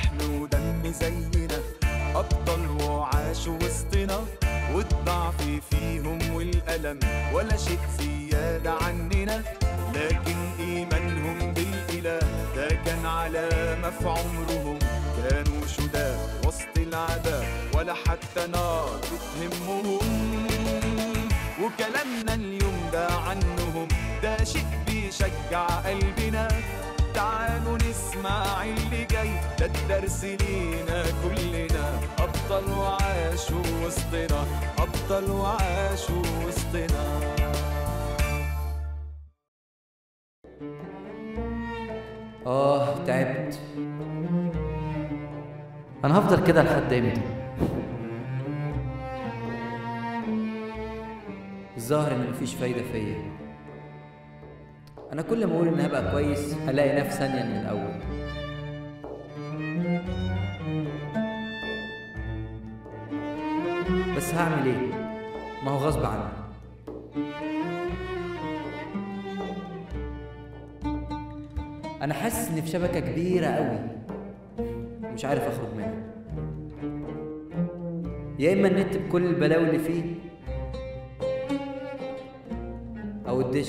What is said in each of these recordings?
لحم ودم زينا أبطال وعاشوا وسطنا والضعف فيهم والألم ولا شيء زيادة عننا لكن إيمانهم بالإله ده كان علامة في عمرهم كانوا شداد وسط العذاب ولا حتى نار بتهمهم وكلامنا اليوم ده عنهم ده شيء بيشجع قلبنا تعالوا نسمع اللي جاي ده الدرس لينا كلنا أبطال وعاشوا وسطنا أبطال وعاشوا وسطنا آه تعبت أنا هفضل كده لحد إمتى؟ الظاهر إن مفيش فايدة فيا أنا كل ما أقول إني هبقى كويس ألاقي نفسي ثانية من الأول بس هعمل إيه؟ ما هو غصب عني أنا حاسس إني في شبكة كبيرة أوي مش عارف أخرج منها يا إما النت بكل البلاوي اللي فيه أو الدش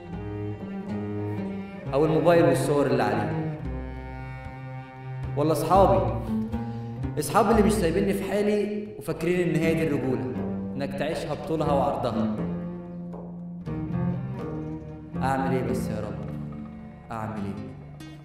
أو الموبايل والصور اللي عليه ولا أصحابي أصحابي اللي مش سايبيني في حالي وفاكرين إن هي دي الرجولة إنك تعيشها بطولها وعرضها أعمل إيه بس يا رب أعمل إيه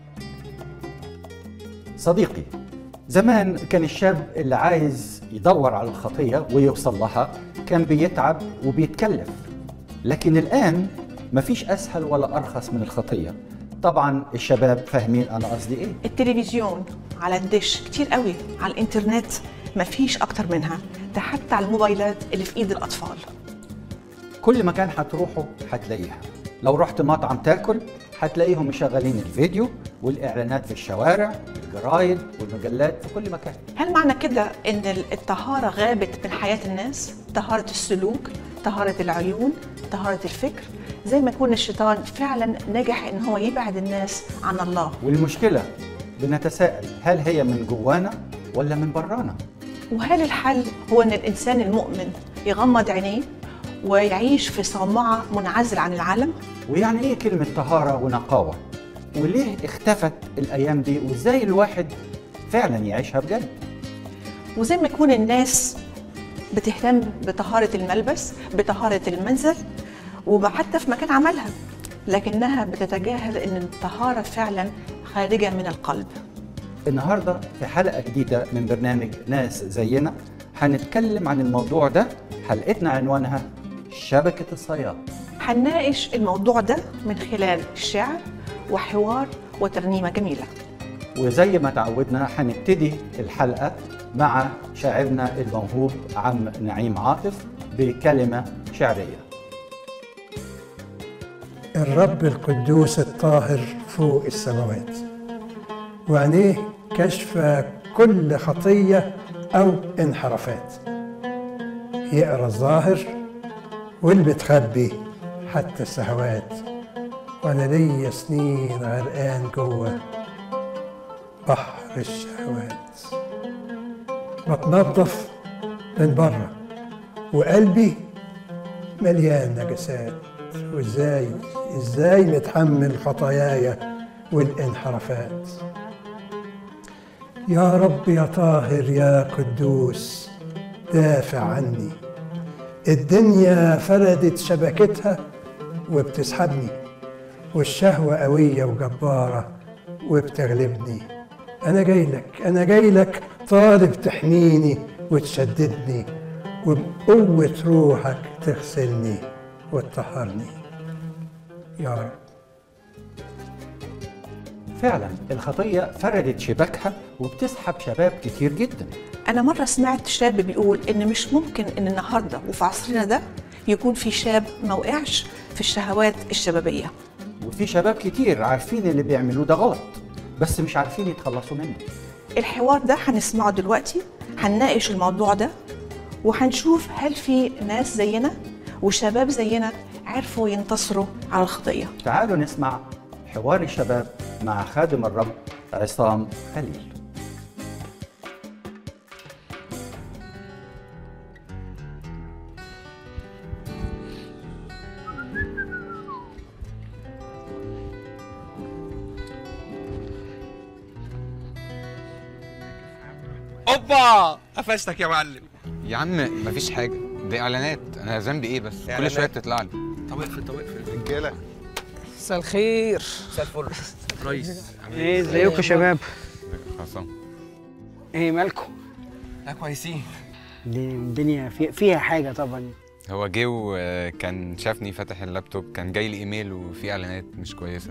صديقي زمان كان الشاب اللي عايز يدور على الخطية ويوصل لها كان بيتعب وبيتكلف لكن الآن مفيش أسهل ولا أرخص من الخطية طبعا الشباب فاهمين أنا قصدي إيه التلفزيون على الدش كتير قوي على الانترنت مفيش اكتر منها ده حتى على الموبايلات اللي في ايد الاطفال كل مكان هتروحوا هتلاقيها لو رحت مطعم تاكل هتلاقيهم مشغلين الفيديو والإعلانات في الشوارع الجرايد والمجلات في كل مكان هل معنى كده ان الطهاره غابت من حياه الناس طهاره السلوك طهاره العيون طهاره الفكر زي ما يكون الشيطان فعلا نجح ان هو يبعد الناس عن الله والمشكلة بنتساءل هل هي من جوانا ولا من برانا وهل الحل هو ان الانسان المؤمن يغمض عينيه ويعيش في صومعه منعزل عن العالم ويعني ايه كلمة طهارة ونقاوة؟ وليه اختفت الأيام دي؟ وازاي الواحد فعلا يعيشها بجد؟ وزي ما يكون الناس بتهتم بطهارة الملبس بطهارة المنزل وحتى في مكان عملها لكنها بتتجاهل ان الطهارة فعلا خارجة من القلب النهاردة في حلقة جديدة من برنامج ناس زينا هنتكلم عن الموضوع ده حلقتنا عنوانها شبكة الصياد هنناقش الموضوع ده من خلال شعر وحوار وترنيمة جميلة وزي ما تعودنا هنبتدي الحلقة مع شاعرنا الموهوب عم نعيم عاطف بكلمة شعرية الرب القدوس الطاهر فوق السماوات وعينيه كشف كل خطية أو انحرافات يقرا الظاهر والمتخبي حتى السهوات وأنا ليا سنين غرقان جوه بحر الشهوات بتنضف من بره وقلبي مليان نجاسات وازاي ازاي متحمل خطاياي والانحرافات يا رب يا طاهر يا قدوس دافع عني الدنيا فردت شبكتها وبتسحبني والشهوة قوية وجبارة وبتغلبني أنا جاي لك أنا جاي لك طالب تحميني وتشددني وبقوة روحك تغسلني وتطهرني يا رب فعلا الخطية فردت شباكها وبتسحب شباب كتير جدا أنا مرة سمعت شاب بيقول إن مش ممكن إن النهاردة وفي عصرنا ده يكون في شاب ما وقعش في الشهوات الشبابية وفي شباب كتير عارفين اللي بيعملوه ده غلط بس مش عارفين يتخلصوا منه الحوار ده هنسمعه دلوقتي هنناقش الموضوع ده وهنشوف هل في ناس زينا وشباب زينا عرفوا ينتصروا على الخطية تعالوا نسمع حوار الشباب مع خادم الرب عصام خليل اوبا قفشتك يا معلم يا عم مفيش حاجه دي اعلانات انا ذنبي ايه بس كل إعلانات. شويه بتطلع لي طب اقفل طب اقفل رجاله مساء الخير مساء الفل ريس ايه ازيكم يا شباب خلاص ايه مالكم لا كويسين دي الدنيا في فيها حاجه طبعا هو جه وكان شافني فاتح اللابتوب كان جاي لي ايميل وفي اعلانات مش كويسه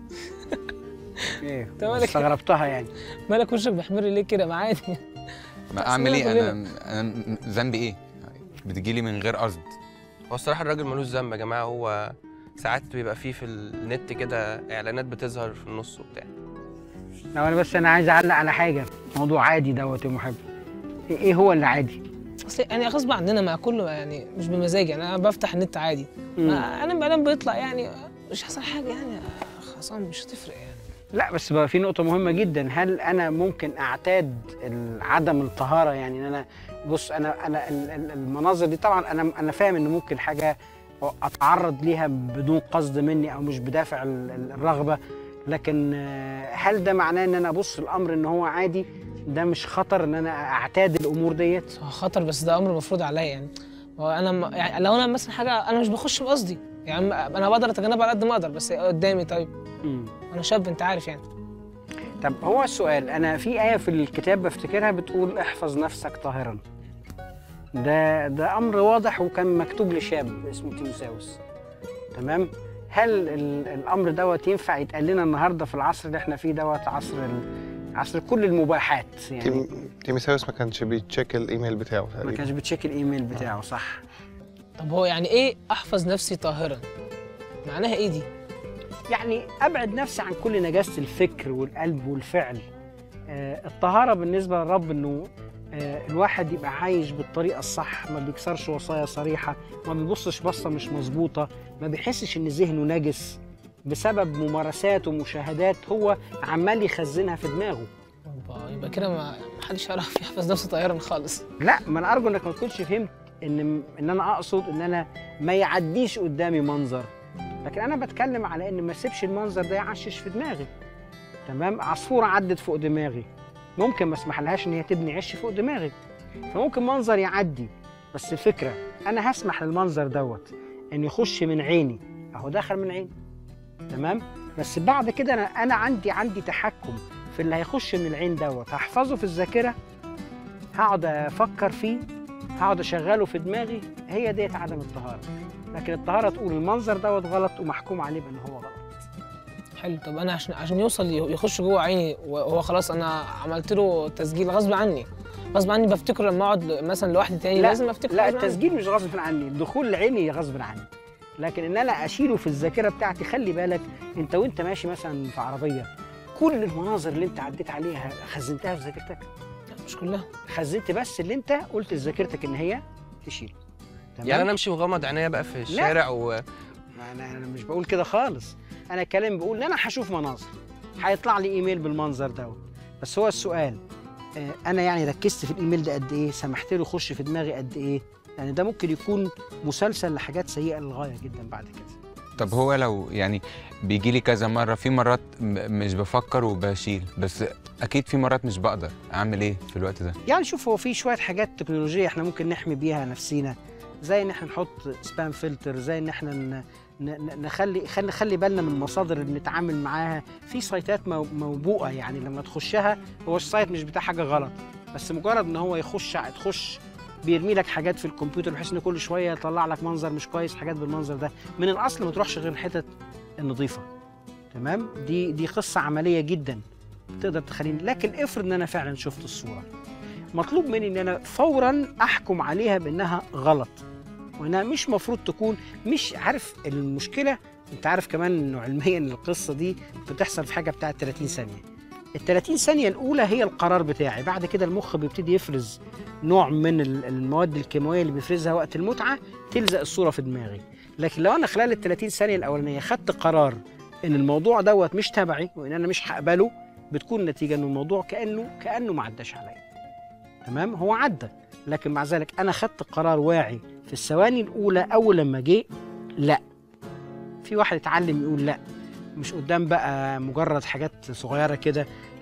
ايه مالك؟ استغربتها يعني مالك وشك محمر ليه كده ما عادي ما اعمل ايه كلنا. انا انا ذنبي ايه بتجي لي من غير قصد هو الصراحه الراجل ملوش ذنب يا جماعه هو ساعات بيبقى فيه في النت كده اعلانات بتظهر في النص وبتاع لو انا بس انا عايز اعلق على حاجه موضوع عادي دوت يا محب ايه هو اللي عادي اصل يعني غصب عننا مع كله يعني مش بمزاجي يعني انا بفتح النت عادي مم. ما انا بعدين بيطلع يعني مش حصل حاجه يعني خلاص مش هتفرق يعني لا بس بقى في نقطة مهمة جدا هل أنا ممكن أعتاد ال- عدم الطهارة يعني إن أنا بص أنا أنا ال- ال- المناظر دي طبعا أنا أنا فاهم إن ممكن حاجة أتعرض ليها بدون قصد مني أو مش بدافع ال- ال- الرغبة لكن آه، هل ده معناه إن أنا أبص الأمر إن هو عادي ده مش خطر إن أنا أعتاد الأمور ديت هو خطر بس ده امر مفروض عليا يعني هو انا م- يعني لو انا مثلا حاجه انا مش بخش بقصدي يعني انا بقدر اتجنبها على قد ما اقدر بس قدامي طيب مم. انا شاب انت عارف يعني طب هو السؤال انا في ايه في الكتاب بفتكرها بتقول احفظ نفسك طاهرا ده ده امر واضح وكان مكتوب لشاب اسمه تيموساوس تمام هل ال- الامر دوت ينفع يتقال لنا النهارده في العصر اللي احنا فيه دوت عصر ال- عصر كل المباحات يعني تيم تيموثاوس ما كانش بيتشيك الايميل بتاعه ما تقريبا كانش بتشيك الايميل بتاعه صح طب هو يعني ايه احفظ نفسي طاهرا معناها ايه دي يعني ابعد نفسي عن كل نجاسه الفكر والقلب والفعل آه الطهاره بالنسبه للرب انه آه الواحد يبقى عايش بالطريقه الصح ما بيكسرش وصايا صريحه ما بيبصش بصه مش مظبوطه ما بيحسش ان ذهنه نجس بسبب ممارسات ومشاهدات هو عمال يخزنها في دماغه أوبا، يبقى كده ما ما حدش يعرف يحفظ نفسه طاهرا خالص لا ما انا ارجو انك ما تكونش فهمت ان ان انا اقصد ان انا ما يعديش قدامي منظر لكن انا بتكلم على ان ما اسيبش المنظر ده يعشش في دماغي تمام عصفوره عدت فوق دماغي ممكن ما اسمحلهاش ان هي تبني عش فوق دماغي فممكن منظر يعدي بس الفكره انا هسمح للمنظر دوت ان يخش من عيني اهو دخل من عيني تمام بس بعد كده انا انا عندي عندي تحكم في اللي هيخش من العين دوت هحفظه في الذاكره هقعد افكر فيه هقعد اشغله في دماغي هي ديت عدم الطهاره لكن الطهاره تقول المنظر دوت غلط ومحكوم عليه بان هو غلط حلو طب انا عشان عشان يوصل يخش جوه عيني وهو خلاص انا عملت له تسجيل غصب عني غصب عني بفتكر لما اقعد ل- مثلا لوحدي تاني لا لازم افتكر لا غصب عني. التسجيل مش غصب عني الدخول لعيني غصب عني لكن ان انا اشيله في الذاكره بتاعتي خلي بالك انت وانت ماشي مثلا في عربيه كل المناظر اللي انت عديت عليها خزنتها في ذاكرتك لا، مش كلها خزنت بس اللي انت قلت لذاكرتك ان هي تشيل تمام؟ يعني انا امشي مغمض عينيا بقى في الشارع و ما انا انا مش بقول كده خالص انا كلام بقول ان انا هشوف مناظر هيطلع لي ايميل بالمنظر دوت بس هو السؤال آه، انا يعني ركزت في الايميل ده قد ايه سمحت له يخش في دماغي قد ايه يعني ده ممكن يكون مسلسل لحاجات سيئه للغايه جدا بعد كده طب هو لو يعني بيجي لي كذا مره في مرات م- مش بفكر وبشيل بس اكيد في مرات مش بقدر اعمل ايه في الوقت ده يعني شوف هو في شويه حاجات تكنولوجيه احنا ممكن نحمي بيها نفسينا زي ان احنا نحط سبام فلتر زي ان احنا ن- ن- ن- نخلي خلي نخلي بالنا من المصادر اللي بنتعامل معاها في سايتات مو- موبوءه يعني لما تخشها هو السايت مش بتاع حاجه غلط بس مجرد ان هو يخش تخش بيرمي لك حاجات في الكمبيوتر بحيث ان كل شويه يطلع لك منظر مش كويس حاجات بالمنظر ده من الاصل ما تروحش غير الحتت النظيفه تمام دي دي قصه عمليه جدا تقدر تخليني لكن افرض ان انا فعلا شفت الصوره مطلوب مني ان انا فورا احكم عليها بانها غلط وانها مش مفروض تكون مش عارف المشكله انت عارف كمان انه علميا القصه دي بتحصل في حاجه بتاعه 30 ثانيه ال 30 ثانيه الاولى هي القرار بتاعي بعد كده المخ بيبتدي يفرز نوع من ال- المواد الكيماويه اللي بيفرزها وقت المتعه تلزق الصوره في دماغي لكن لو انا خلال ال 30 ثانيه الاولانيه خدت قرار ان الموضوع دوت مش تبعي وان انا مش هقبله بتكون النتيجه ان الموضوع كانه كانه ما عداش عليا تمام هو عدى لكن مع ذلك انا خدت قرار واعي في الثواني الاولى اول لما جه لا في واحد اتعلم يقول لا مش قدام بقى مجرد حاجات صغيره كده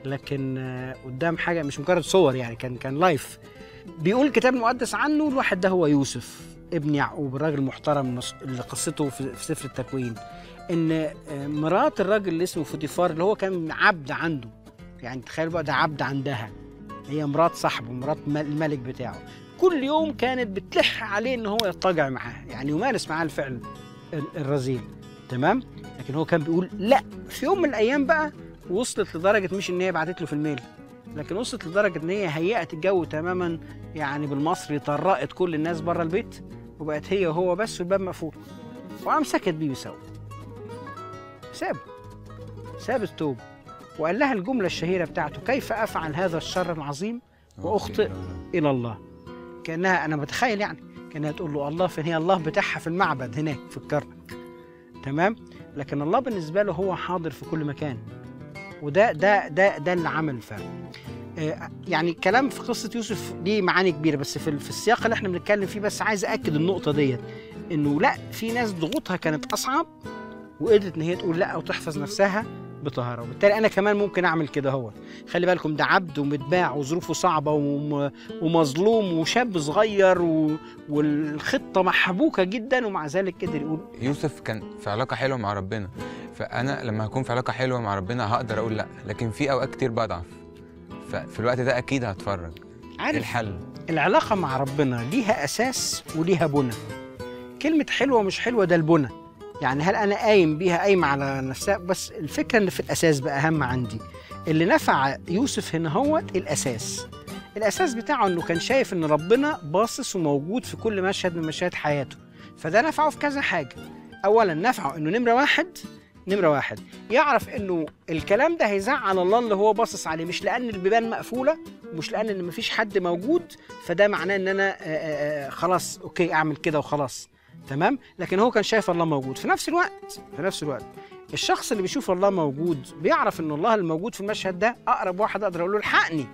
لكن آه، قدام حاجه مش مجرد صور يعني كان كان لايف بيقول الكتاب المقدس عنه الواحد ده هو يوسف ابن يعقوب الراجل المحترم المس- اللي قصته في في سفر التكوين ان آه، مرات الراجل اللي اسمه فوتيفار اللي هو كان عبد عنده يعني تخيل بقى ده عبد عندها هي مرات صاحبه مرات م- الملك بتاعه كل يوم كانت بتلح عليه ان هو يضطجع معاه يعني يمارس معاه الفعل ال- الرذيل تمام لكن هو كان بيقول لا في يوم من الايام بقى وصلت لدرجه مش ان هي بعتت له في الميل لكن وصلت لدرجه ان هي هيأت الجو تماما يعني بالمصري طرقت كل الناس بره البيت وبقت هي وهو بس والباب مقفول وقام سكت بيه وسوى ساب ساب التوب وقال لها الجمله الشهيره بتاعته كيف افعل هذا الشر العظيم واخطئ الى الله كانها انا بتخيل يعني كانها تقول له الله فين هي الله بتاعها في المعبد هناك في الكرنك تمام لكن الله بالنسبه له هو حاضر في كل مكان وده ده ده ده اللي عمل الفرق آه، يعني كلام في قصه يوسف ليه معاني كبيره بس في في السياق اللي احنا بنتكلم فيه بس عايز اكد النقطه ديت انه لا في ناس ضغوطها كانت اصعب وقدرت ان هي تقول لا وتحفظ نفسها بطهاره وبالتالي انا كمان ممكن اعمل كده هو خلي بالكم ده عبد ومتباع وظروفه صعبه وم... ومظلوم وشاب صغير و... والخطه محبوكه جدا ومع ذلك قدر يقول يوسف كان في علاقه حلوه مع ربنا فانا لما هكون في علاقه حلوه مع ربنا هقدر اقول لا لكن في اوقات كتير بضعف ففي الوقت ده اكيد هتفرج ايه عارف الحل العلاقة مع ربنا ليها أساس وليها بنى كلمة حلوة ومش حلوة ده البنى يعني هل أنا قايم بيها قايمة على نفسها بس الفكرة إن في الأساس بقى أهم عندي اللي نفع يوسف هنا هو الأساس الأساس بتاعه إنه كان شايف إن ربنا باصص وموجود في كل مشهد من مشاهد حياته فده نفعه في كذا حاجة أولا نفعه إنه نمرة واحد نمرة واحد يعرف إنه الكلام ده هيزعل الله اللي هو باصص عليه مش لأن البيبان مقفولة مش لان ان مفيش حد موجود فده معناه ان انا آه، آه، آه، خلاص اوكي اعمل كده وخلاص تمام لكن هو كان شايف الله موجود في نفس الوقت في نفس الوقت الشخص اللي بيشوف الله موجود بيعرف ان الله الموجود في المشهد ده اقرب واحد اقدر اقول له الحقني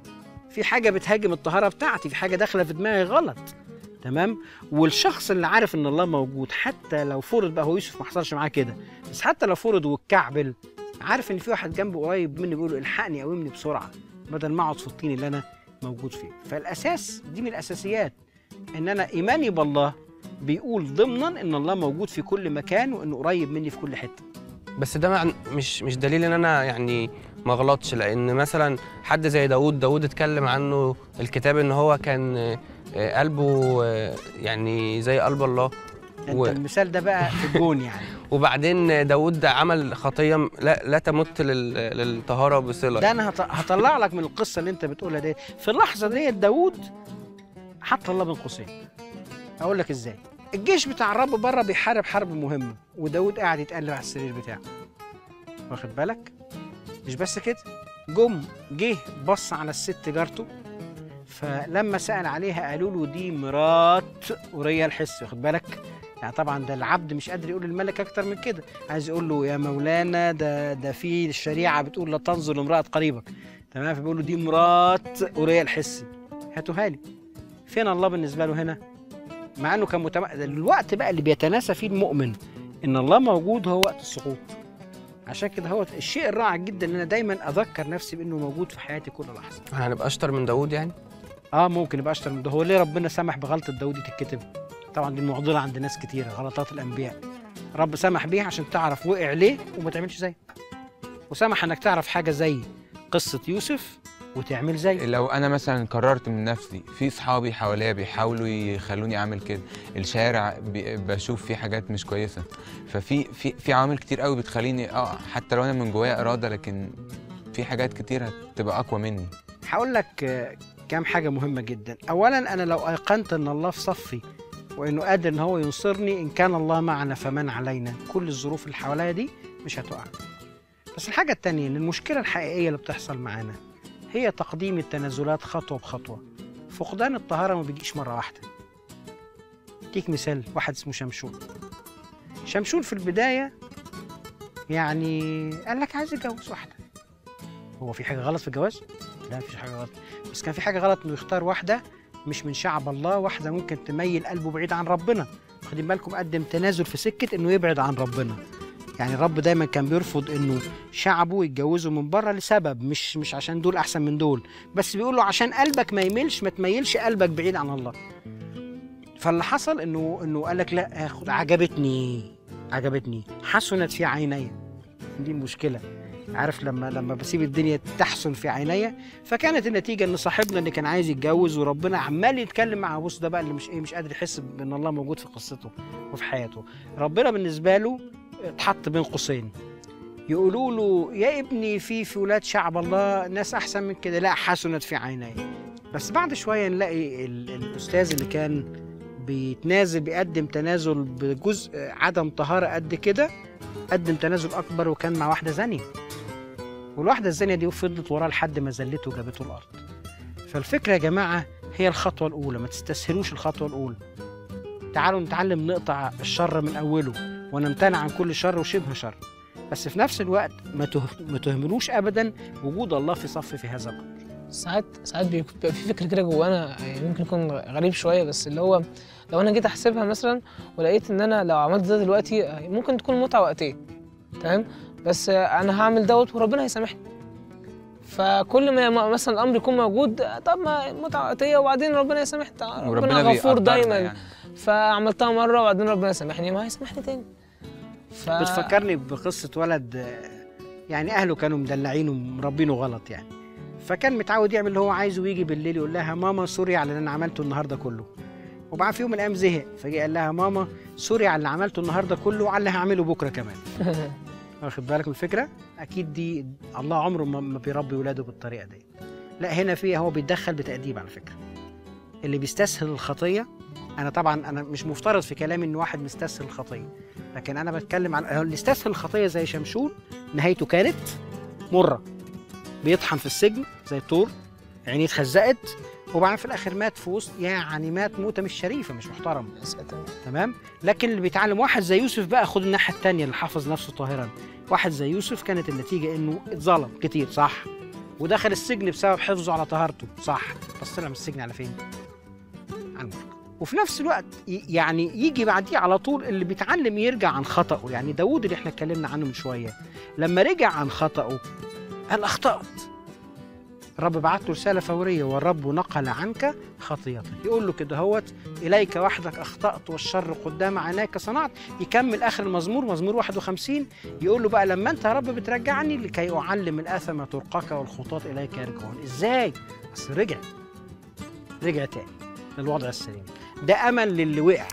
في حاجه بتهاجم الطهاره بتاعتي في حاجه داخله في دماغي غلط تمام والشخص اللي عارف ان الله موجود حتى لو فرض بقى هو يوسف ما حصلش معاه كده بس حتى لو فرض والكعبل عارف ان في واحد جنبه قريب مني بيقول له الحقني قومني بسرعه بدل ما اقعد في الطين اللي انا موجود فيه فالاساس دي من الاساسيات ان انا ايماني بالله بيقول ضمنا ان الله موجود في كل مكان وانه قريب مني في كل حته بس ده مع- مش مش دليل ان انا يعني ما غلطش لان مثلا حد زي داوود داوود اتكلم عنه الكتاب ان هو كان آه، قلبه آه، يعني زي قلب الله انت و- المثال ده بقى في الجون يعني وبعدين داوود عمل خطيه م- لا, لا تمت لل- للطهاره بصله ده انا هط- هطلع لك من القصه اللي انت بتقولها دي في اللحظه ديت داوود حط الله بين قوسين اقول لك ازاي الجيش بتاع الرب بره بيحارب حرب مهمه وداود قاعد يتقلب على السرير بتاعه واخد بالك مش بس كده جم جه بص على الست جارته فلما سأل عليها قالوا له دي مرات أوريا الحس واخد بالك يعني طبعا ده العبد مش قادر يقول للملك اكتر من كده عايز يقول له يا مولانا ده ده في الشريعه بتقول لا تنظر لامراه قريبك تمام فبيقول له دي مرات اوريا الحسي هاتوها لي فين الله بالنسبه له هنا مع انه كان متم... الوقت بقى اللي بيتناسى فيه المؤمن ان الله موجود هو وقت السقوط عشان كده هو الشيء الرائع جدا ان انا دايما اذكر نفسي بانه موجود في حياتي كل لحظه هنبقى اشطر من داوود يعني اه ممكن يبقى اشطر من ده هو ليه ربنا سمح بغلطه داود دي تتكتب طبعا دي معضله عند ناس كتيره غلطات الانبياء رب سمح بيها عشان تعرف وقع ليه وما تعملش زيه وسمح انك تعرف حاجه زي قصه يوسف وتعمل زيه لو انا مثلا قررت من نفسي في صحابي حواليا بيحاولوا يخلوني اعمل كده الشارع بي- بشوف فيه حاجات مش كويسه ففي في في عوامل كتير قوي بتخليني اه حتى لو انا من جوايا اراده لكن في حاجات كتير هتبقى اقوى مني هقول لك آه، كام حاجه مهمه جدا اولا انا لو ايقنت ان الله في صفي وانه قادر ان هو ينصرني ان كان الله معنا فمن علينا كل الظروف اللي حواليا دي مش هتقع بس الحاجه التانية ان المشكله الحقيقيه اللي بتحصل معانا هي تقديم التنازلات خطوه بخطوه فقدان الطهاره ما بيجيش مره واحده اديك مثال واحد اسمه شمشون شمشون في البدايه يعني قال لك عايز يتجوز واحده هو في حاجه غلط في الجواز لا مفيش حاجه غلط بس كان في حاجه غلط انه يختار واحده مش من شعب الله واحده ممكن تميل قلبه بعيد عن ربنا واخدين بالكم قدم تنازل في سكه انه يبعد عن ربنا يعني الرب دايما كان بيرفض انه شعبه يتجوزوا من بره لسبب مش مش عشان دول احسن من دول بس بيقول له عشان قلبك ما يميلش ما تميلش قلبك بعيد عن الله فاللي حصل انه انه قال لك لا اخد عجبتني عجبتني حسنت في عيني دي المشكله عارف لما لما بسيب الدنيا تحسن في عيني فكانت النتيجه ان صاحبنا اللي كان عايز يتجوز وربنا عمال يتكلم مع بص ده بقى اللي مش ايه مش قادر يحس بان الله موجود في قصته وفي حياته ربنا بالنسبه له اتحط بين قوسين يقولوا له يا ابني في في ولاد شعب الله ناس احسن من كده لا حسنت في عيني بس بعد شويه نلاقي ال- الاستاذ اللي كان بيتنازل بيقدم تنازل بجزء عدم طهاره قد كده قدم تنازل اكبر وكان مع واحده زانيه والواحده الزانيه دي فضلت وراه لحد ما زلته وجابته الارض فالفكره يا جماعه هي الخطوه الاولى ما تستسهلوش الخطوه الاولى تعالوا نتعلم نقطع الشر من اوله ونمتنع عن كل شر وشبه شر بس في نفس الوقت ما ته- ما تهملوش ابدا وجود الله في صف في هذا الامر ساعات ساعات بيبقى في فكر كده جوانا يعني ممكن يكون غريب شويه بس اللي هو لو انا جيت احسبها مثلا ولقيت ان انا لو عملت ده دلوقتي ممكن تكون متعه وقتيه تمام بس انا هعمل دوت وربنا هيسامحني فكل ما ما- مثلا الامر يكون موجود طب ما متعه وقتيه وبعدين ربنا يسامحني ربنا وربنا غفور بيقدرنا دايما يعني. فعملتها مره وبعدين ربنا يسامحني ما هيسامحني تاني ف... بتفكرني بقصه ولد آه، يعني اهله كانوا مدلعينه ومربينه غلط يعني فكان متعود يعمل اللي هو عايزه ويجي بالليل يقول لها ماما سوري على اللي انا عملته النهارده كله وبعد في يوم من الايام زهق فجي قال لها ماما سوري على اللي عملته النهارده كله وعلى اللي هعمله بكره كمان واخد بالك من الفكره اكيد دي الله عمره ما ما بيربي ولاده بالطريقه دي لا هنا في هو بيتدخل بتاديب على فكره اللي بيستسهل الخطيه انا طبعا انا مش مفترض في كلامي ان واحد مستسهل الخطيه لكن انا بتكلم عن هو اللي استسهل الخطيه زي شمشون نهايته كانت مره بيطحن في السجن زي الطور عينيه اتخزقت وبعدين في الاخر مات في وسط يعني مات موته مش شريفه مش محترمه يا ساتر. تمام لكن اللي بيتعلم واحد زي يوسف بقى خد الناحيه الثانيه اللي حافظ نفسه طاهرا واحد زي يوسف كانت النتيجه انه اتظلم كتير صح ودخل السجن بسبب حفظه على طهارته صح بس طلع من السجن على فين على الملك وفي نفس الوقت ي- يعني يجي بعديه على طول اللي بيتعلم يرجع عن خطأه يعني داوود اللي احنا اتكلمنا عنه من شويه لما رجع عن خطأه قال اخطأت الرب بعت له رساله فوريه والرب نقل عنك خطيتك يقول له كده هوت اليك وحدك اخطات والشر قدام عينيك صنعت يكمل اخر المزمور مزمور 51 يقول له بقى لما انت يا رب بترجعني لكي اعلم الاثم طرقك والخطاة اليك يرجعون ازاي بس رجع رجع تاني للوضع السليم ده امل للي وقع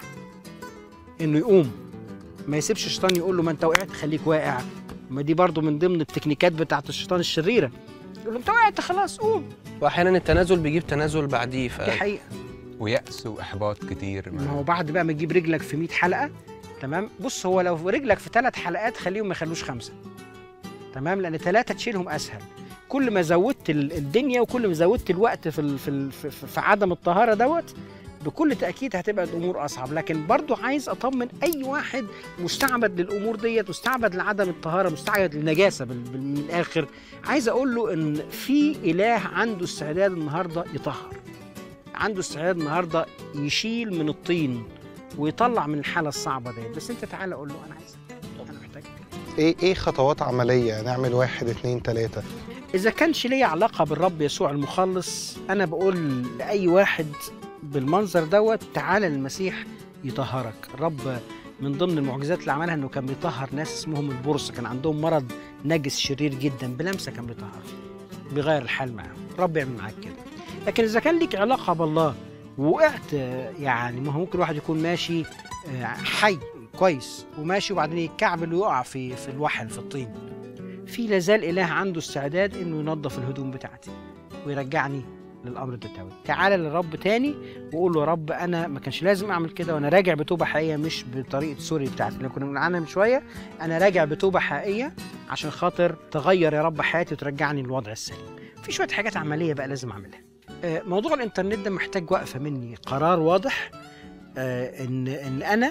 انه يقوم ما يسيبش الشيطان يقول له ما انت وقعت خليك واقع ما دي برضو من ضمن التكنيكات بتاعت الشيطان الشريره يقول له انت وقعت خلاص قوم واحيانا التنازل بيجيب تنازل بعديه ف دي حقيقه ويأس وإحباط كتير ما هو بعد بقى ما تجيب رجلك في 100 حلقه تمام بص هو لو رجلك في ثلاث حلقات خليهم ما يخلوش خمسه تمام لان ثلاثه تشيلهم اسهل كل ما زودت ال- الدنيا وكل ما زودت الوقت في ال- في ال- في, في, في عدم الطهاره دوت بكل تاكيد هتبقى الامور اصعب لكن برضو عايز اطمن اي واحد مستعبد للامور ديت مستعبد لعدم الطهاره مستعبد للنجاسه بال- بال- من الاخر عايز اقول له ان في اله عنده استعداد النهارده يطهر عنده استعداد النهارده يشيل من الطين ويطلع من الحاله الصعبه ديت بس انت تعالى قول له انا عايزك انا محتاجك ايه ايه خطوات عمليه نعمل واحد اتنين تلاته إذا كانش ليا علاقة بالرب يسوع المخلص أنا بقول لأي واحد بالمنظر دوت تعالى للمسيح يطهرك الرب من ضمن المعجزات اللي عملها انه كان بيطهر ناس اسمهم البرص كان عندهم مرض نجس شرير جدا بلمسه كان بيطهر بيغير الحال معاهم الرب يعمل معاك كده لكن اذا كان ليك علاقه بالله ووقعت آه، يعني ما هو ممكن واحد يكون ماشي آه، حي كويس وماشي وبعدين يتكعبل ويقع في في الوحل في الطين في لازال اله عنده استعداد انه ينظف الهدوم بتاعتي ويرجعني للامر التوبه تعالى للرب تاني وقول له يا رب انا ما كانش لازم اعمل كده وانا راجع بتوبه حقيقيه مش بطريقه سوري بتاعتي اللي كنا بنقول عنها من شويه انا راجع بتوبه حقيقيه عشان خاطر تغير يا رب حياتي وترجعني للوضع السليم في شويه حاجات عمليه بقى لازم اعملها آه، موضوع الانترنت ده محتاج وقفه مني قرار واضح آه، ان ان انا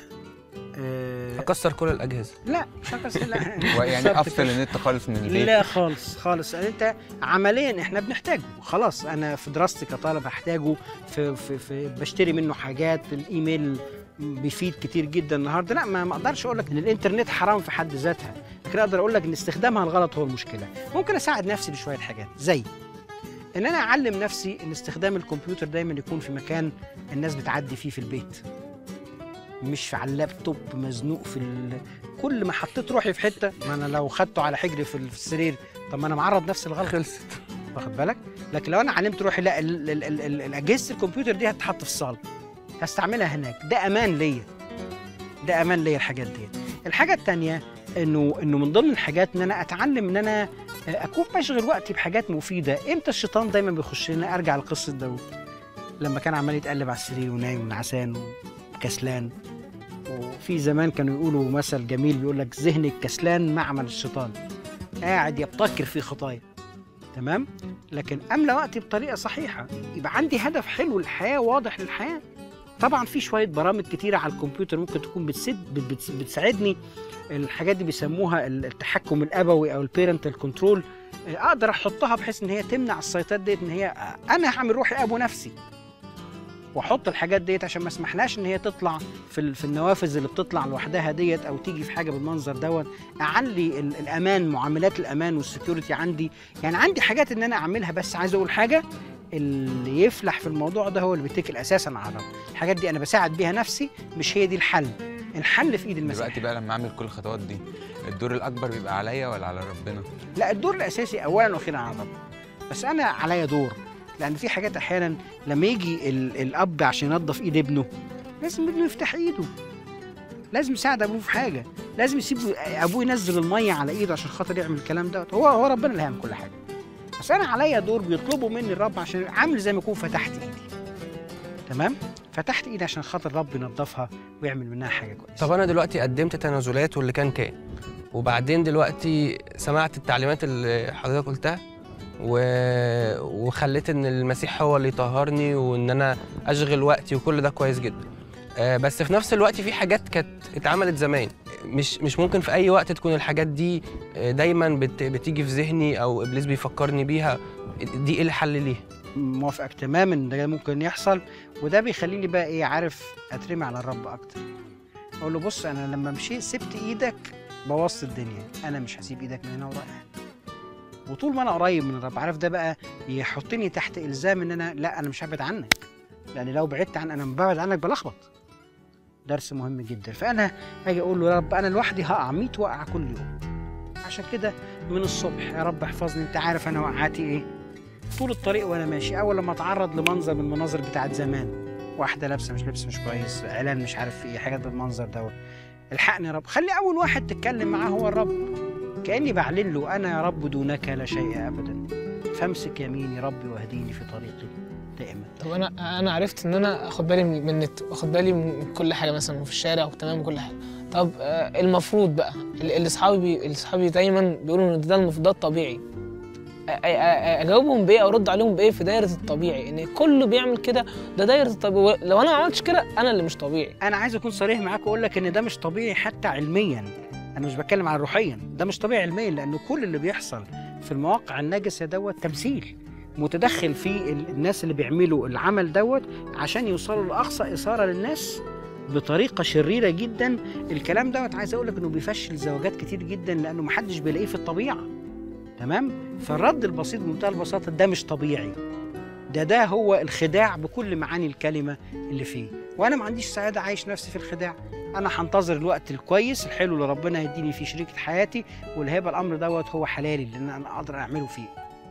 آه، اكسر كل الاجهزه لا مش هكسر لا ويعني بالظبط افصل كده. النت خالص من البيت لا خالص خالص يعني انت عمليا احنا بنحتاجه خلاص انا في دراستي كطالب هحتاجه في, في, في بشتري منه حاجات الايميل بيفيد كتير جدا النهارده لا ما ما اقدرش اقول لك ان الانترنت حرام في حد ذاتها لكن اقدر اقول لك ان استخدامها الغلط هو المشكله ممكن اساعد نفسي بشويه حاجات زي ان انا اعلم نفسي ان استخدام الكمبيوتر دايما يكون في مكان الناس بتعدي فيه في البيت مش على اللابتوب مزنوق في ال... كل ما حطيت روحي في حته ما انا لو خدته على حجري في في السرير طب ما انا معرض نفسي للغلط خلصت واخد بالك لكن لو انا علمت روحي لا ال- ال- ال- ال- ال- اجهزه الكمبيوتر دي هتتحط في الصاله هستعملها هناك ده امان ليا ده امان ليا الحاجات دي الحاجه الثانيه انه انه من ضمن الحاجات ان انا اتعلم ان انا اكون بشغل وقتي بحاجات مفيده امتى الشيطان دايما بيخش لنا ارجع لقصه داوود لما كان عمال يتقلب على السرير ونايم ونعسان وكسلان وفي زمان كانوا يقولوا مثل جميل بيقول لك ذهن الكسلان معمل الشيطان قاعد يبتكر في خطايا تمام لكن املى وقتي بطريقه صحيحه يبقى عندي هدف حلو للحياه واضح للحياه طبعا في شويه برامج كتيره على الكمبيوتر ممكن تكون بتسد بت- بت- بتساعدني الحاجات دي بيسموها التحكم الابوي او البيرنتال كنترول اقدر احطها بحيث ان هي تمنع السيطات ديت ان هي انا هعمل روحي ابو نفسي واحط الحاجات ديت عشان ما اسمحلهاش ان هي تطلع في ال- في النوافذ اللي بتطلع لوحدها ديت او تيجي في حاجه بالمنظر دوت اعلي ال- الامان معاملات الامان والسكيورتي عندي يعني عندي حاجات ان انا اعملها بس عايز اقول حاجه اللي يفلح في الموضوع ده هو اللي بيتكل اساسا على ربنا الحاجات دي انا بساعد بيها نفسي مش هي دي الحل الحل في ايد المسيح دلوقتي بقى لما اعمل كل الخطوات دي الدور الاكبر بيبقى عليا ولا على ربنا لا الدور الاساسي اولا واخيرا على ربنا بس انا عليا دور لان في حاجات احيانا لما يجي ال- الاب عشان ينظف ايد ابنه لازم ابنه يفتح ايده لازم يساعد ابوه في حاجه لازم يسيب ابوه ينزل الميه على ايده عشان خاطر يعمل الكلام ده هو هو ربنا اللي هيعمل كل حاجه بس انا عليا دور بيطلبوا مني الرب عشان عامل زي ما اكون فتحت ايدي تمام فتحت ايدي عشان خاطر الرب ينظفها ويعمل منها حاجه كويسه طب انا دلوقتي قدمت تنازلات واللي كان كان وبعدين دلوقتي سمعت التعليمات اللي حضرتك قلتها و... وخليت ان المسيح هو اللي يطهرني وان انا اشغل وقتي وكل ده كويس جدا آه، بس في نفس الوقت في حاجات كانت اتعملت زمان مش مش ممكن في اي وقت تكون الحاجات دي آه، دايما بت... بتيجي في ذهني او ابليس بيفكرني بيها دي ايه الحل ليها موافقك تماما ان ده ممكن يحصل وده بيخليني بقى ايه عارف اترمي على الرب اكتر اقول له بص انا لما مشيت سبت ايدك بوظت الدنيا انا مش هسيب ايدك من هنا ورايح وطول ما انا قريب من الرب عارف ده بقى يحطني تحت الزام ان انا لا انا مش هبعد عنك لان لو بعدت عن انا ببعد عنك بلخبط درس مهم جدا فانا اجي اقول له يا رب انا لوحدي هقع 100 وقعه كل يوم عشان كده من الصبح يا رب احفظني انت عارف انا وقعاتي ايه طول الطريق وانا ماشي اول لما اتعرض لمنظر من المناظر بتاعت زمان واحده لابسه مش لبس مش كويس اعلان مش عارف في ايه حاجات بالمنظر دوت الحقني يا رب خلي اول واحد تتكلم معاه هو الرب كاني بعلن له انا يا رب دونك لا شيء ابدا فامسك يميني ربي واهديني في طريقي دائما طب انا انا عرفت ان انا اخد بالي من من النت واخد بالي من كل حاجه مثلا وفي الشارع وتمام وكل حاجه طب آه، المفروض بقى اللي اللي اصحابي بي- اللي اصحابي دايما بيقولوا ان ده المفروض ده الطبيعي أ- أ- أ- اجاوبهم بايه او ارد عليهم بايه في دايره الطبيعي ان كله بيعمل كده ده دايره الطبيعي لو انا ما عملتش كده انا اللي مش طبيعي انا عايز اكون صريح معاك واقول لك ان ده مش طبيعي حتى علميا انا مش بتكلم عن روحيا ده مش طبيعي علميا لان كل اللي بيحصل في المواقع النجسه دوت تمثيل متدخل في ال- الناس اللي بيعملوا العمل دوت عشان يوصلوا لاقصى اثاره للناس بطريقه شريره جدا الكلام دوت عايز اقول لك انه بيفشل زواجات كتير جدا لانه محدش بيلاقيه في الطبيعه تمام فالرد البسيط بمنتهى البساطه ده مش طبيعي ده ده هو الخداع بكل معاني الكلمه اللي فيه وانا ما عنديش سعاده عايش نفسي في الخداع انا هنتظر الوقت الكويس الحلو اللي ربنا يديني فيه شريكه حياتي واللي هيبقى الامر دوت هو حلالي لان انا اقدر اعمله فيه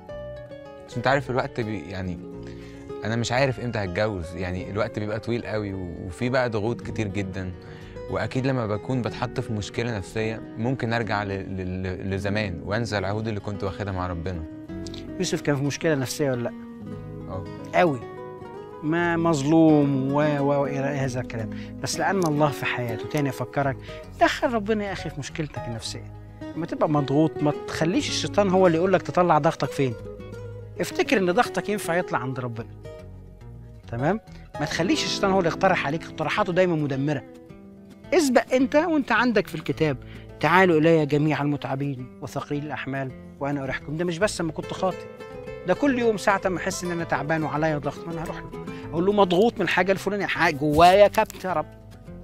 بس انت عارف الوقت بي يعني انا مش عارف امتى هتجوز يعني الوقت بيبقى طويل قوي و- وفي بقى ضغوط كتير جدا واكيد لما بكون بتحط في مشكله نفسيه ممكن ارجع ل- ل- لزمان وانسى العهود اللي كنت واخدها مع ربنا يوسف كان في مشكله نفسيه ولا لا اه قوي ما مظلوم و و الى هذا الكلام بس لان الله في حياته تاني افكرك دخل ربنا يا اخي في مشكلتك النفسيه لما تبقى مضغوط ما تخليش الشيطان هو اللي يقول لك تطلع ضغطك فين افتكر ان ضغطك ينفع يطلع عند ربنا تمام ما تخليش الشيطان هو اللي يقترح عليك اقتراحاته دايما مدمره اسبق انت وانت عندك في الكتاب تعالوا الي جميع المتعبين وثقيل الاحمال وانا اريحكم ده مش بس لما كنت خاطئ ده كل يوم ساعة ما احس ان انا تعبان وعليا ضغط ما انا هروح له اقول له مضغوط من الحاجه الفلانيه حاجة جوايا كبت يا رب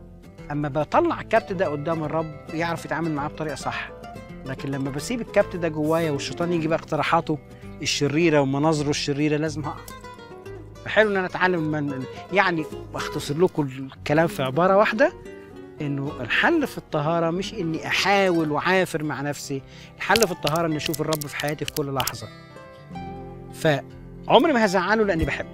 اما بطلع الكبت ده قدام الرب يعرف يتعامل معاه بطريقه صح لكن لما بسيب الكبت ده جوايا والشيطان يجي بقى اقتراحاته الشريره ومناظره الشريره لازم هقع فحلو ان انا اتعلم من يعني اختصر لكم الكلام في عباره واحده انه الحل في الطهاره مش اني احاول وعافر مع نفسي الحل في الطهاره اني اشوف الرب في حياتي في كل لحظه فعمري ما هزعله لاني بحبه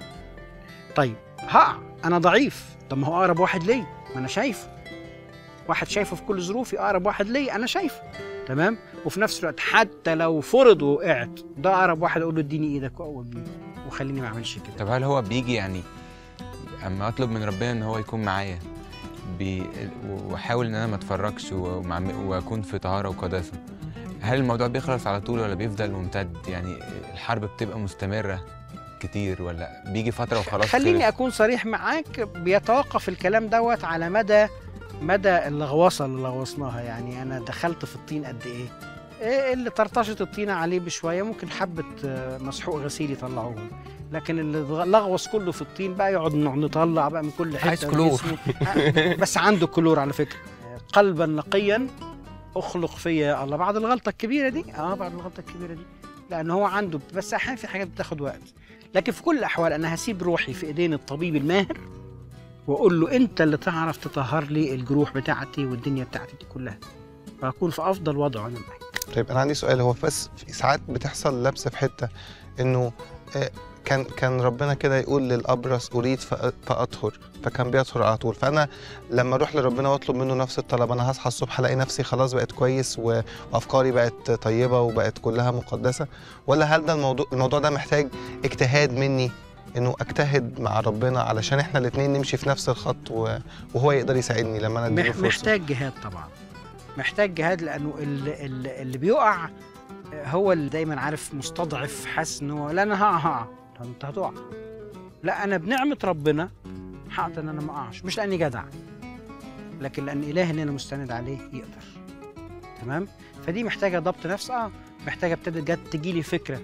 طيب هقع انا ضعيف طب ما هو اقرب واحد ليا ما انا شايفه واحد شايفه في كل ظروفي اقرب واحد ليا انا شايفه تمام وفي نفس الوقت حتى لو فرض وقعت ده اقرب واحد اقول له اديني ايدك وقومني وخليني ما اعملش كده طب هل هو بيجي يعني اما اطلب من ربنا ان هو يكون معايا بي... واحاول ان انا ما اتفرجش ومع... واكون في طهاره وقداسه هل الموضوع بيخلص على طول ولا بيفضل ممتد يعني الحرب بتبقى مستمره كتير ولا بيجي فتره وخلاص خليني خلص؟ اكون صريح معاك بيتوقف الكلام دوت على مدى مدى اللغوصه اللي لغوصناها يعني انا دخلت في الطين قد ايه إيه اللي طرطشت الطينه عليه بشويه ممكن حبه آه، مسحوق غسيل يطلعوهم لكن اللي ضغ- لغوص كله في الطين بقى يقعد نع- نطلع بقى من كل حته عايز من كلور. جسمه. آه، بس عنده كلور على فكره قلبا نقيا اخلق فيا يا الله بعد الغلطه الكبيره دي اه بعد الغلطه الكبيره دي لان هو عنده بس احيانا في حاجات بتاخد وقت لكن في كل الاحوال انا هسيب روحي في ايدين الطبيب الماهر واقول له انت اللي تعرف تطهر لي الجروح بتاعتي والدنيا بتاعتي دي كلها فاكون في افضل وضع وانا معاك طيب انا عندي سؤال هو بس في ساعات بتحصل لبسه في حته انه آه، كان كان ربنا كده يقول للابرص اريد فأ- فاطهر فكان بيطهر على طول فانا لما اروح لربنا واطلب منه نفس الطلب انا هصحى الصبح الاقي نفسي خلاص بقت كويس و- وافكاري بقت طيبه وبقت كلها مقدسه ولا هل ده الموضوع الموضوع ده محتاج اجتهاد مني انه اجتهد مع ربنا علشان احنا الاثنين نمشي في نفس الخط و- وهو يقدر يساعدني لما انا اديله مح- فرصه محتاج جهاد طبعا محتاج جهاد لانه اللي, اللي, اللي بيقع هو اللي دايما عارف مستضعف حاسس ان هو لا انا هقع هقع طب انت هتقع لا انا بنعمه ربنا هقدر ان انا ما اقعش مش لاني جدع لكن لان اله اللي انا مستند عليه يقدر تمام فدي محتاجه ضبط نفس اه محتاجه ابتدي جت تجي لي فكره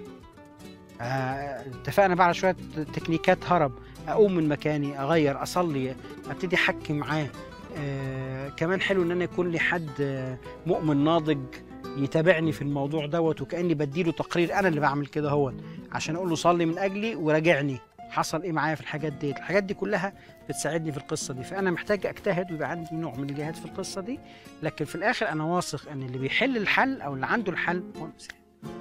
آه، اتفقنا بقى على شويه تكنيكات هرب اقوم من مكاني اغير اصلي ابتدي احكي معاه آه كمان حلو ان انا يكون لي حد آه، مؤمن ناضج يتابعني في الموضوع دوت وكاني بديله تقرير انا اللي بعمل كده هو عشان اقول له صلي من اجلي وراجعني حصل ايه معايا في الحاجات دي الحاجات دي كلها بتساعدني في القصه دي فانا محتاج اجتهد ويبقى عندي نوع من الجهاد في القصه دي لكن في الاخر انا واثق ان اللي بيحل الحل او اللي عنده الحل هو المسيح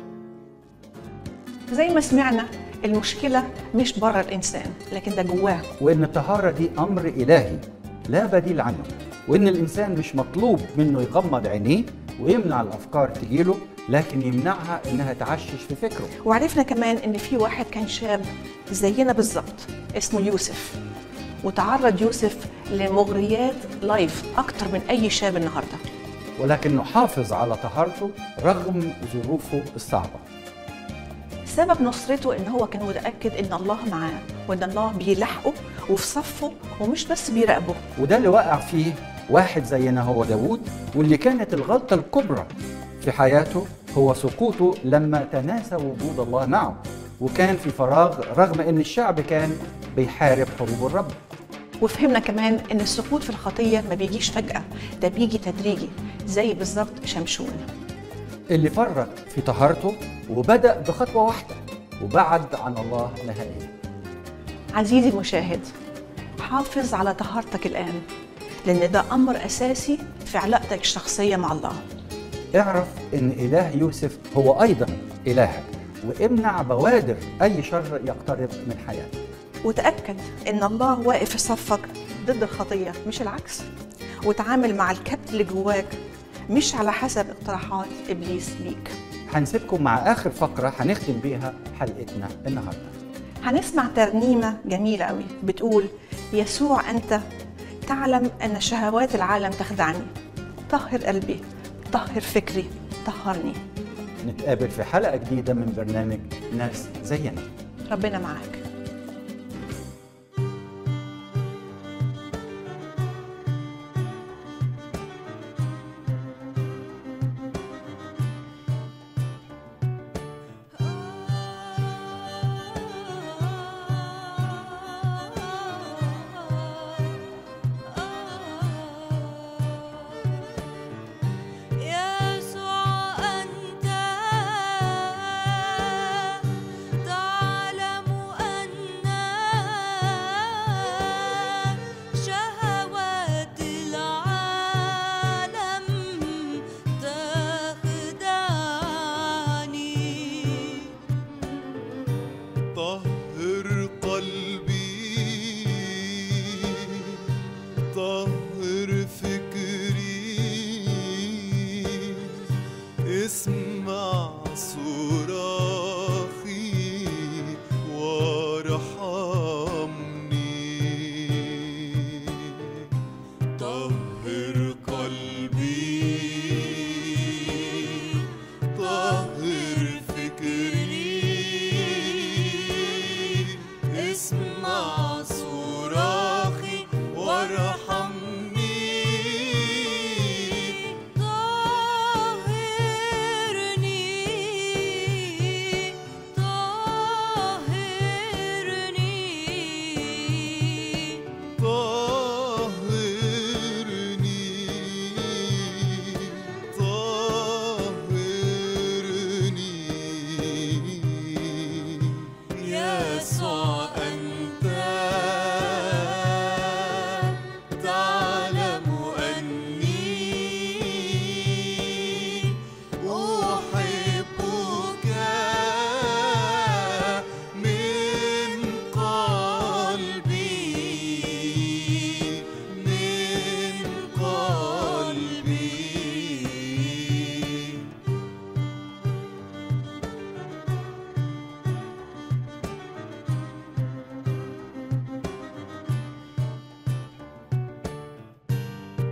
زي ما سمعنا المشكله مش بره الانسان لكن ده جواه وان الطهاره دي امر الهي لا بديل عنه وان الانسان مش مطلوب منه يغمض عينيه ويمنع الافكار تجيله لكن يمنعها انها تعشش في فكره وعرفنا كمان ان في واحد كان شاب زينا بالظبط اسمه يوسف وتعرض يوسف لمغريات لايف اكتر من اي شاب النهارده ولكنه حافظ على طهارته رغم ظروفه الصعبه سبب نصرته ان هو كان متاكد ان الله معاه وان الله بيلاحقه وفي صفه ومش بس بيراقبه وده اللي وقع فيه واحد زينا هو داوود واللي كانت الغلطة الكبرى في حياته هو سقوطه لما تناسى وجود الله معه وكان في فراغ رغم ان الشعب كان بيحارب حروب الرب وفهمنا كمان ان السقوط في الخطيه ما بيجيش فجاه ده بيجي تدريجي زي بالظبط شمشون اللي فرط في طهارته وبدأ بخطوة واحدة وبعد عن الله نهائيا عزيزي المشاهد حافظ على طهارتك الان لان ده امر اساسي في علاقتك الشخصيه مع الله اعرف ان اله يوسف هو ايضا الهك وامنع بوادر اي شر يقترب من حياتك وتاكد ان الله واقف في صفك ضد الخطيه مش العكس وتعامل مع الكبت اللي جواك مش على حسب اقتراحات ابليس ليك هنسيبكم مع اخر فقرة هنختم بيها حلقتنا النهارده هنسمع ترنيمه جميله قوي بتقول يسوع انت تعلم ان شهوات العالم تخدعني طهر قلبي طهر فكري طهرني نتقابل في حلقة جديدة من برنامج ناس زينا ربنا معاك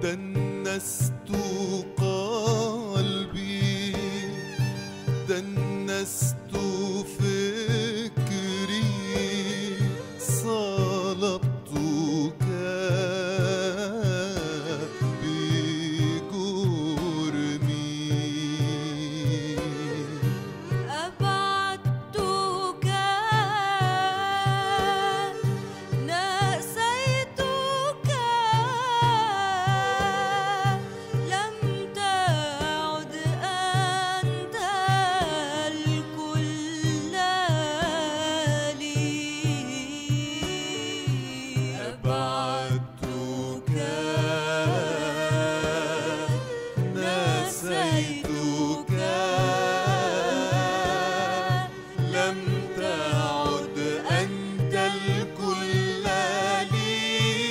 دنست قلبي دنست فكري صلبتك بجرمي أبعدتك نسيتك لم تعد أنت الكل لي أبعدتك نسيتك لم تعد أنت الكل لي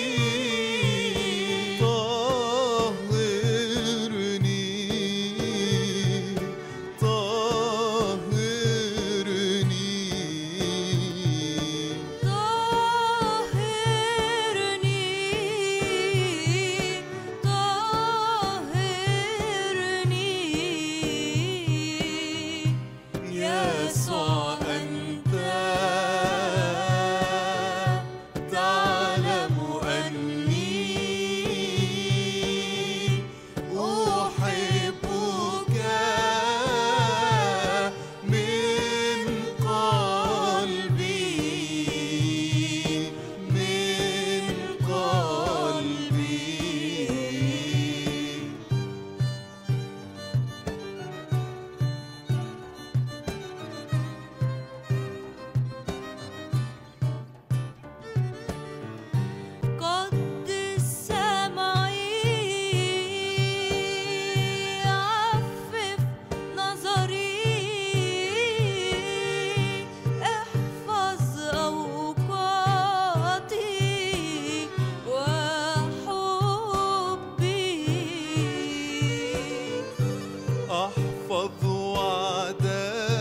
طهرني طهرني طهرني طهرني يسوع أنت تعلم أني أحبك من قلبي من قلبي قدس سمعي عفف نظري احفظ أوقاتي وحبي أحفظ وعدك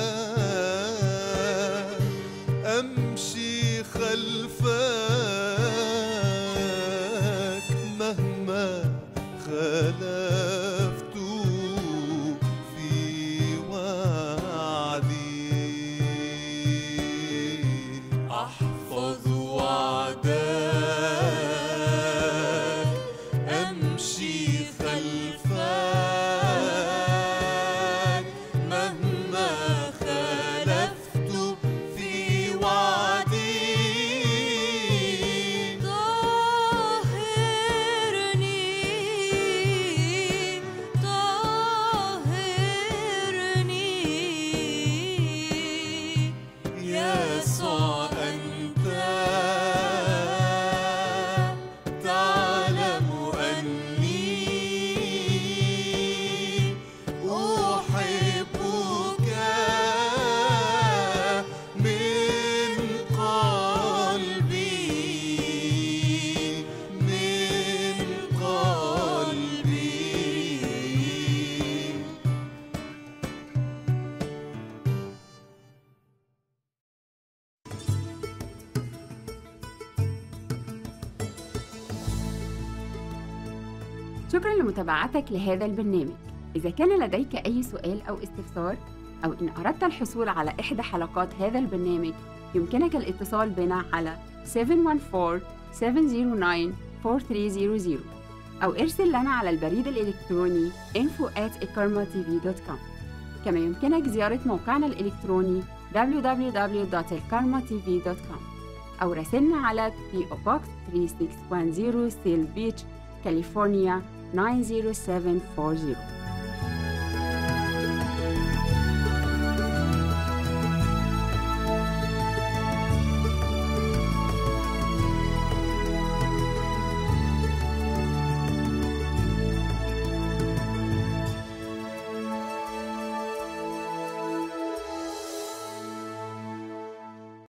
أمشي خلفك مهما خلفت في وعدي أحفظ وعدك أمشي خلفك مهما خلفت في وعدي طهرني طهرني يسوع أنت تعلم أني أحبك من قلبي من قلبي شكرا لمتابعتك لهذا البرنامج إذا كان لديك أي سؤال أو استفسار أو إن أردت الحصول على إحدى حلقات هذا البرنامج يمكنك الاتصال بنا على 714-709-4300 أو ارسل لنا على البريد الإلكتروني info at كما يمكنك زيارة موقعنا الإلكتروني www.elkarmatv.com أو راسلنا على PO Box 3610 Seal Beach, كاليفورنيا 90740